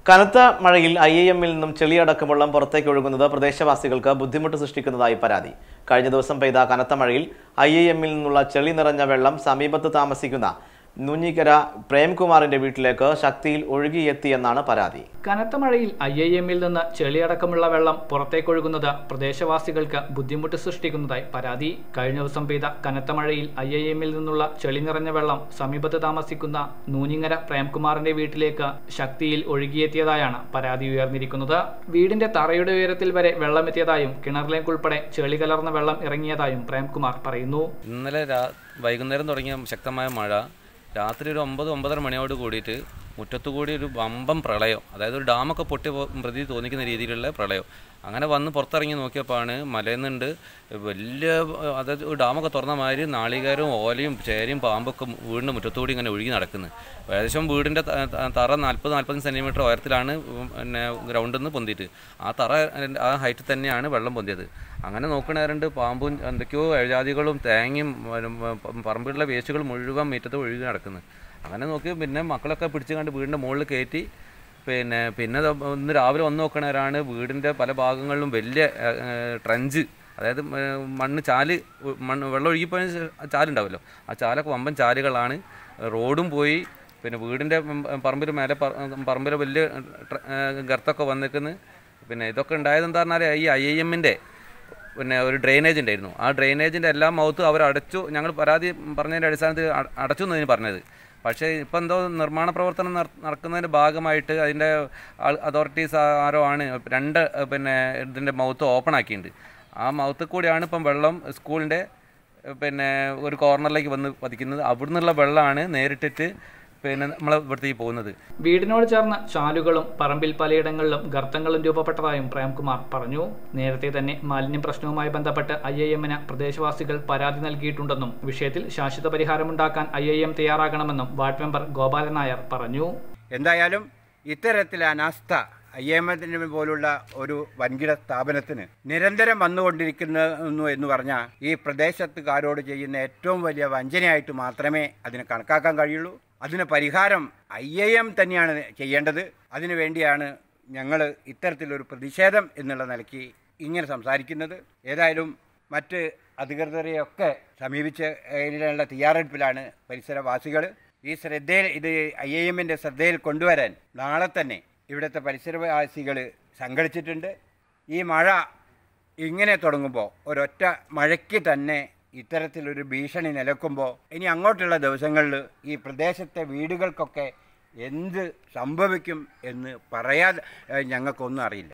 കനത്ത മഴയിൽ I I എമ്മിൽ നിന്നും ചെളിയടക്കം വെള്ളം പുറത്തേക്ക് ഒഴുകുന്നത് പ്രദേശവാസികൾക്ക് ബുദ്ധിമുട്ട് സൃഷ്ടിക്കുന്നതായി പരാതി കഴിഞ്ഞ ദിവസം പെയ്ത കനത്ത മഴയിൽ ഐ ഐ എമ്മിൽ നിന്നുള്ള ചെളി നിറഞ്ഞ വെള്ളം സമീപത്ത് താമസിക്കുന്ന നൂഞ്ഞിക്കര പ്രേംകുമാറിന്റെ വീട്ടിലേക്ക് ശക്തിയിൽ ഒഴുകിയെത്തിയെന്നാണ് പരാതി കനത്ത മഴയിൽ ഐ ഐ എമ്മിൽ നിന്ന് ചെളിയടക്കമുള്ള വെള്ളം പുറത്തേക്കൊഴുകുന്നത് പ്രദേശവാസികൾക്ക് ബുദ്ധിമുട്ട് സൃഷ്ടിക്കുന്നതായി പരാതി കഴിഞ്ഞ ദിവസം പെയ്ത കനത്ത മഴയിൽ ഐ ഐ എമ്മിൽ നിന്നുള്ള ചെളി നിറഞ്ഞ വെള്ളം സമീപത്ത് താമസിക്കുന്ന നൂഞ്ഞിങ്ങര പ്രേംകുമാറിന്റെ വീട്ടിലേക്ക് ശക്തിയിൽ ഒഴുകിയെത്തിയതായാണ് പരാതി ഉയർന്നിരിക്കുന്നത് വീടിന്റെ തറയുടെ ഉയരത്തിൽ വരെ വെള്ളമെത്തിയതായും കിണറിലേക്ക് ഉൾപ്പെടെ ചെളി കലർന്ന വെള്ളം ഇറങ്ങിയതായും പ്രേംകുമാർ പറയുന്നു ഇന്നലെ രാ വൈകുന്നേരം തുടങ്ങിയ ശക്തമായ മഴ രാത്രി ഒരു ഒമ്പത് ഒമ്പതര മണിയോട് കൂടിയിട്ട് മുറ്റത്തുകൂടി ഒരു വമ്പം പ്രളയം അതായത് ഒരു ഡാമൊക്കെ പൊട്ടി പോ- പ്രതി തോന്നിക്കുന്ന രീതിയിലുള്ള പ്രളയം അങ്ങനെ വന്ന് പുറത്തിറങ്ങി നോക്കിയപ്പോഴാണ് മലയുന്നുണ്ട് വലിയ അതായത് ഒരു ഡാമൊക്കെ തുറന്ന മാതിരി നാളികേരവും ഓലയും ചേരയും പാമ്പൊക്കെ വീടിൻ്റെ മുറ്റത്തുകൂടി ഇങ്ങനെ ഒഴുകി നടക്കുന്നത് ഏകദേശം വീടിൻ്റെ ത- ത- തറ നാൽപ്പത് നാൽപ്പത്തഞ്ച് സെൻറ്റിമീറ്റർ ഉയരത്തിലാണ് പിന്നെ ഗ്രൗണ്ടിൽ നിന്ന് പൊന്തിയിട്ട് ആ തറ ആ ഹൈറ്റിൽ തന്നെയാണ് വെള്ളം പൊന്തിയത് അങ്ങനെ നോക്കണേരുണ്ട് പാമ്പും എന്തൊക്കെയോ എഴജാതികളും തേങ്ങയും ഉം, ഉം, പറമ്പിലുള്ള വേസ്റ്റുകൾ മുഴുവൻ മുറ്റത്ത് ഒഴുകി നടക്കുന്നത് അങ്ങനെ നോക്കി പിന്നെ മക്കളൊക്കെ പിടിച്ച് കണ്ട് വീടിൻ്റെ മുകളിൽ കയറ്റി പിന്നെ പിന്നെ ദാ ഇന്ന് രാവിലെ വന്ന് നോക്കണവരാണ് വീടിൻ്റെ പല ഭാഗങ്ങളിലും വലിയ ഏഹ്, ട്രഞ്ച് അതായത് ഏഹ്, മണ്ണ് ചാല് ഉ- മണ്ണ് വെള്ളം ഒഴുകിപ്പോയ ചാലുണ്ടാവുമല്ലോ ആ ചാലൊക്കെ വമ്പൻ ചാലുകളാണ് റോഡും പോയി പിന്നെ വീടിൻ്റെ പറമ്പിൽ മേലെ പറമ്പിൽ വലിയ ട്ര- ഏഹ്, ഗർത്തമൊക്കെ വന്നിരിക്കുന്നു പിന്നെ ഇതൊക്കെ ഉണ്ടായത് എന്താ പറഞ്ഞാൽ ഈ ഐ ഐ എമ്മിൻ്റെ പിന്നെ ഒരു ഡ്രെയിനേജ് ഉണ്ടായിരുന്നു ആ ഡ്രെയിനേജിൻ്റെ എല്ലാ മൗത്തും അവർ അടച്ചു ഞങ്ങൾ പരാതി പറഞ്ഞതിൻ്റെ അടിസ്ഥാനത്തിൽ അട- അടച്ചു എന്നതിന് പറഞ്ഞത് പക്ഷേ ഇപ്പം എന്തോ നിർമ്മാണ പ്രവർത്തനം നട- നടക്കുന്നതിൻ്റെ ഭാഗമായിട്ട് അതിൻ്റെ അതോറിറ്റീസ് ആരോ ആണ് രണ്ട് ഏഹ്, പിന്നെ ഇതിൻ്റെ മൗത്ത് ഓപ്പൺ ആക്കിയിട്ടുണ്ട് ആ മൗത്തിൽ കൂടിയാണ് ഇപ്പം വെള്ളം സ്കൂളിൻ്റെ ഏഹ്, പിന്നെ ഒരു കോർണറിലേക്ക് വന്ന് പതിക്കുന്നത് അവിടുന്നുള്ള വെള്ളമാണ് നേരിട്ടിട്ട് പിന്നെ നമ്മൾ ഇവിടത്തേക്ക് പോകുന്നത് വീടിനോട് ചേർന്ന ചാലുകളും പറമ്പിൽ പലയിടങ്ങളിലും ഗർത്തങ്ങളും രൂപപ്പെട്ടതായും പ്രേംകുമാർ പറഞ്ഞു നേരത്തെ തന്നെ മാലിന്യ പ്രശ്നവുമായി ബന്ധപ്പെട്ട് ഐ ഐ എമ്മിന് പ്രദേശവാസികൾ പരാതി നൽകിയിട്ടുണ്ടെന്നും വിഷയത്തിൽ ശാശ്വത പരിഹാരമുണ്ടാക്കാൻ ഐ ഐ എം തയ്യാറാകണമെന്നും വാർഡ് മെമ്പർ ഗോപാലൻ നായർ പറഞ്ഞു എന്തായാലും ഇത്തരത്തിലെ അനാസ്ഥ ഐ എം എത്തിന് പോലുള്ള ഒരു വൻകിട സ്ഥാപനത്തിന് നിരന്തരം വന്നുകൊണ്ടിരിക്കുന്നു എന്ന് പറഞ്ഞാൽ ഈ പ്രദേശത്തുകാരോട് ചെയ്യുന്ന ഏറ്റവും വലിയ വഞ്ചനയായിട്ട് മാത്രമേ അതിന് കണക്കാക്കാൻ കഴിയുള്ളൂ അതിന് പരിഹാരം ഐ എ എം തന്നെയാണ് ചെയ്യേണ്ടത് അതിനു വേണ്ടിയാണ് ഞങ്ങൾ ഇത്തരത്തിലൊരു പ്രതിഷേധം എന്നുള്ള നിലയ്ക്ക് ഇങ്ങനെ സംസാരിക്കുന്നത് ഏതായാലും മറ്റ് അധികൃതരെയൊക്കെ സമീപിച്ച് അതിനുള്ള തയ്യാറെടുപ്പിലാണ് പരിസരവാസികൾ ഈ ശ്രദ്ധയിൽ ഇത് ഐ ഐ എമ്മിൻ്റെ ശ്രദ്ധയിൽ കൊണ്ടുവരാൻ നാളെ തന്നെ ഇവിടുത്തെ പരിസരവാസികൾ സംഘടിച്ചിട്ടുണ്ട് ഈ മഴ ഇങ്ങനെ തുടങ്ങുമ്പോൾ ഒരൊറ്റ മഴയ്ക്ക് തന്നെ ഇത്തരത്തിലൊരു ഭീഷണി നിലക്കുമ്പോൾ ഇനി അങ്ങോട്ടുള്ള ദിവസങ്ങളിൽ ഈ പ്രദേശത്തെ വീടുകൾക്കൊക്കെ എന്ത് സംഭവിക്കും എന്ന് പറയാൻ ഏഹ്, ഞങ്ങൾക്കൊന്നും അറിയില്ല